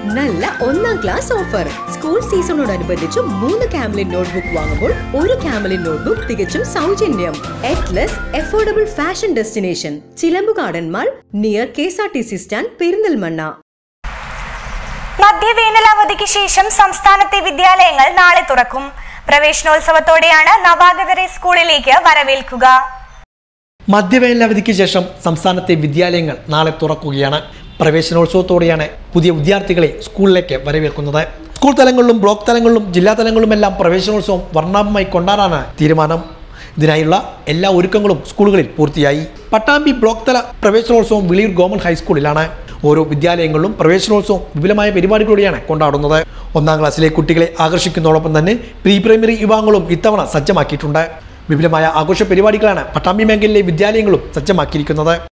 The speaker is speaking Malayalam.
നല്ല ഒന്നാം ക്ലാസ് ഓഫർ സ്കൂൾ സീസണോടനുബന്ധിച്ച് മൂന്ന് കാംലിൻ നോട്ട്ബുക്ക് വാങ്ങുമ്പോൾ ഒരു കാംലിൻ നോട്ട്ബുക്ക് തികച്ചും സൗജന്യം Atlas affordable fashion destination Chilambukadan mall near K S R T C stand Perinthalmanna മധ്യവേനൽ അവധിക്ക് ശേഷം സംസ്ഥാനത്തെ വിദ്യാലയങ്ങൾ നാളെ തുറക്കും പ്രവേശനോത്സവത്തോടെയാണ് നവാഗതരെ സ്കൂളിലേക്ക് വരവേൽക്കുക മധ്യവേനലവധിക്ക് ശേഷം സംസ്ഥാനത്തെ വിദ്യാലയങ്ങൾ നാളെ തുറക്കുകയാണ് പ്രവേശനോത്സവത്തോടെയാണ് പുതിയ വിദ്യാർത്ഥികളെ സ്കൂളിലേക്ക് വരവേൽക്കുന്നത് സ്കൂൾ തലങ്ങളിലും ബ്ലോക്ക് തലങ്ങളിലും ജില്ലാ തലങ്ങളിലുമെല്ലാം പ്രവേശനോത്സവം വർണ്ണാഭമായി കൊണ്ടാടാനാണ് തീരുമാനം ഇതിനായുള്ള എല്ലാ ഒരുക്കങ്ങളും സ്കൂളുകളിൽ പൂർത്തിയായി പട്ടാമ്പി ബ്ലോക്ക് തല പ്രവേശനോത്സവം വിളിയൂർ ഗവൺമെന്റ് ഹൈസ്കൂളിലാണ് ഓരോ വിദ്യാലയങ്ങളിലും പ്രവേശനോത്സവം വിപുലമായ പരിപാടികളോടെയാണ് കൊണ്ടാടുന്നത് ഒന്നാം ക്ലാസ്സിലെ കുട്ടികളെ ആകർഷിക്കുന്നതോടൊപ്പം തന്നെ പ്രീ പ്രൈമറി വിഭാഗങ്ങളും ഇത്തവണ സജ്ജമാക്കിയിട്ടുണ്ട് വിപുലമായ ആഘോഷ പരിപാടികളാണ് പട്ടാമ്പി മേഖലയിലെ വിദ്യാലയങ്ങളും സജ്ജമാക്കിയിരിക്കുന്നത്